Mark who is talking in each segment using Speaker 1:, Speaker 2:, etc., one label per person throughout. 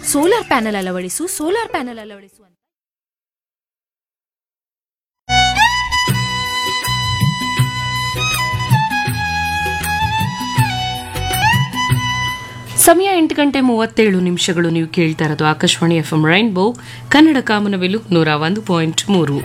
Speaker 1: solar panel ಅಳವಡಿಸು solar panel ಅಳವಡಿಸು ಅಂತ
Speaker 2: ಸಮಯ ಎಂಟು ಗಂಟೆ ಮೂವತ್ತೇಳು ನಿಮಿಷಗಳು ನೀವು ಕೇಳ್ತಾ ಇರೋದು Akashvani F M rainbow Kannada ಕಾಮನವೆಲು ನೂರ ಒಂದು ಪಾಯಿಂಟ್ ಮೂರು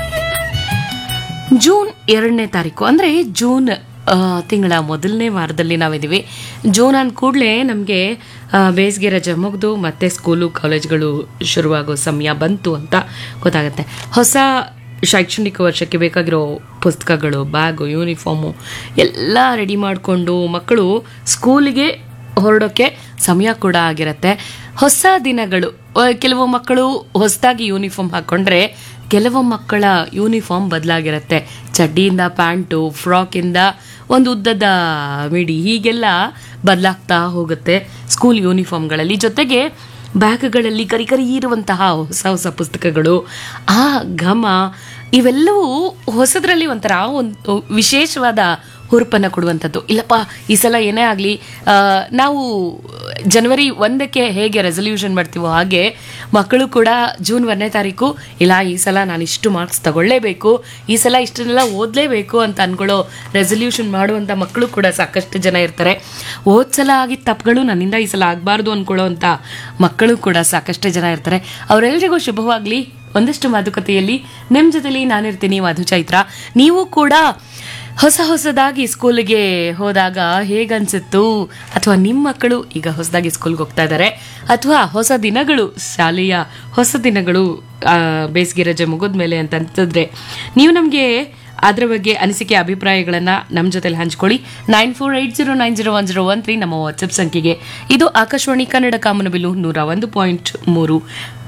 Speaker 2: ಜೂನ್ ಎರಡನೇ ತಾರೀಕು ಅಂದರೆ ಜೂನ್ ಆ, ತಿಂಗಳ ಮೊದಲನೇ ವಾರದಲ್ಲಿ ನಾವಿದ್ದೀವಿ ಜೂನ್ ಅಂದ ಕೂಡಲೇ ನಮಗೆ ಬೇಸಿಗೆ ರಜೆ ಮುಗಿದು ಮತ್ತೆ ಸ್ಕೂಲು ಕಾಲೇಜ್ಗಳು ಶುರುವಾಗೋ ಸಮಯ ಬಂತು ಅಂತ ಗೊತ್ತಾಗುತ್ತೆ ಹೊಸ ಶೈಕ್ಷಣಿಕ ವರ್ಷಕ್ಕೆ ಬೇಕಾಗಿರೋ ಪುಸ್ತಕಗಳು ಬ್ಯಾಗು ಯೂನಿಫಾರ್ಮು ಎಲ್ಲ ರೆಡಿ ಮಾಡಿಕೊಂಡು ಮಕ್ಕಳು ಸ್ಕೂಲಿಗೆ ಹೊರಡೋಕ್ಕೆ ಸಮಯ ಕೂಡ ಆಗಿರುತ್ತೆ ಹೊಸ ದಿನಗಳು ಆ, ಕೆಲವು ಮಕ್ಕಳು ಹೊಸದಾಗಿ ಯೂನಿಫಾರ್ಮ್ ಹಾಕ್ಕೊಂಡ್ರೆ ಕೆಲವು ಮಕ್ಕಳ ಯೂನಿಫಾರ್ಮ್ ಬದಲಾಗಿರುತ್ತೆ ಚಡ್ಡಿಯಿಂದ ಪ್ಯಾಂಟು ಫ್ರಾಕಿಂದ ಒಂದು ಉದ್ದದ ಮಿಡಿ ಹೀಗೆಲ್ಲ ಬದಲಾಗ್ತಾ ಹೋಗುತ್ತೆ ಸ್ಕೂಲ್ ಯೂನಿಫಾರ್ಮ್ಗಳಲ್ಲಿ ಜೊತೆಗೆ ಬ್ಯಾಗ್ಗಳಲ್ಲಿ ಕರಿ ಕರಿ ಇರುವಂತಹ ಹೊಸ ಹೊಸ ಪುಸ್ತಕಗಳು ಆ ಘಮ ಇವೆಲ್ಲವೂ ಹೊಸದ್ರಲ್ಲಿ ಒಂಥರ ಒಂದು ವಿಶೇಷವಾದ ಹುರುಪನ್ನು ಕೊಡುವಂಥದ್ದು ಇಲ್ಲಪ್ಪ ಈ ಸಲ ಏನೇ ಆಗಲಿ ನಾವು ಜನವರಿ ಒಂದಕ್ಕೆ ಹೇಗೆ ರೆಸಲ್ಯೂಷನ್ ಮಾಡ್ತೀವೋ ಹಾಗೆ ಮಕ್ಕಳು ಕೂಡ ಜೂನ್ ಒಂದನೇ ತಾರೀಕು ಇಲ್ಲ ಈ ಸಲ ನಾನು ಇಷ್ಟು ಮಾರ್ಕ್ಸ್ ತಗೊಳ್ಳೇಬೇಕು ಈ ಸಲ ಇಷ್ಟನ್ನೆಲ್ಲ ಓದಲೇಬೇಕು ಅಂತ ಅನ್ಕೊಳ್ಳೋ ರೆಸಲ್ಯೂಷನ್ ಮಾಡುವಂಥ ಮಕ್ಕಳು ಕೂಡ ಸಾಕಷ್ಟು ಜನ ಇರ್ತಾರೆ ಹೋದ ಸಲ ಆಗಿದ್ದ ತಪ್ಪುಗಳು ನನ್ನಿಂದ ಈ ಸಲ ಆಗಬಾರ್ದು ಅಂದ್ಕೊಳ್ಳೋ ಅಂಥ ಮಕ್ಕಳು ಕೂಡ ಸಾಕಷ್ಟು ಜನ ಇರ್ತಾರೆ ಅವರೆಲ್ಲರಿಗೂ ಶುಭವಾಗಲಿ ಒಂದಷ್ಟು ಮಾತುಕತೆಯಲ್ಲಿ ನಿಮ್ಮ ಜೊತೆಲಿ ನಾನಿರ್ತೀನಿ ಮಧು ಚೈತ್ರ ನೀವು ಕೂಡ ಹೊಸ ಹೊಸದಾಗಿ ಸ್ಕೂಲಿಗೆ ಹೋದಾಗ ಹೇಗನ್ಸಿತ್ತು ಅಥವಾ ನಿಮ್ಮ ಮಕ್ಕಳು ಈಗ ಹೊಸದಾಗಿ ಸ್ಕೂಲ್ಗೆ ಹೋಗ್ತಾ ಇದ್ದಾರೆ ಅಥವಾ ಹೊಸ ದಿನಗಳು ಶಾಲೆಯ ಹೊಸ ದಿನಗಳು ಆ, ಬೇಸಿಗೆ ರಜೆ ಮುಗಿದ ಮೇಲೆ ಅಂತ ಅಂತಂದ್ರೆ ನೀವು ನಮಗೆ ಅದರ ಬಗ್ಗೆ ಅನಿಸಿಕೆ ಅಭಿಪ್ರಾಯಗಳನ್ನು ನಮ್ಮ ಜೊತೆಲಿ ಹಂಚ್ಕೊಳ್ಳಿ nine four eight zero nine zero one zero one three ನಮ್ಮ ವಾಟ್ಸಪ್ ಸಂಖ್ಯೆಗೆ ಇದು ಆಕಾಶವಾಣಿ ಕನ್ನಡ ಕಾಮನಬಿಲ್ಲು ನೂರ ಒಂದು ಪಾಯಿಂಟ್ ಮೂರು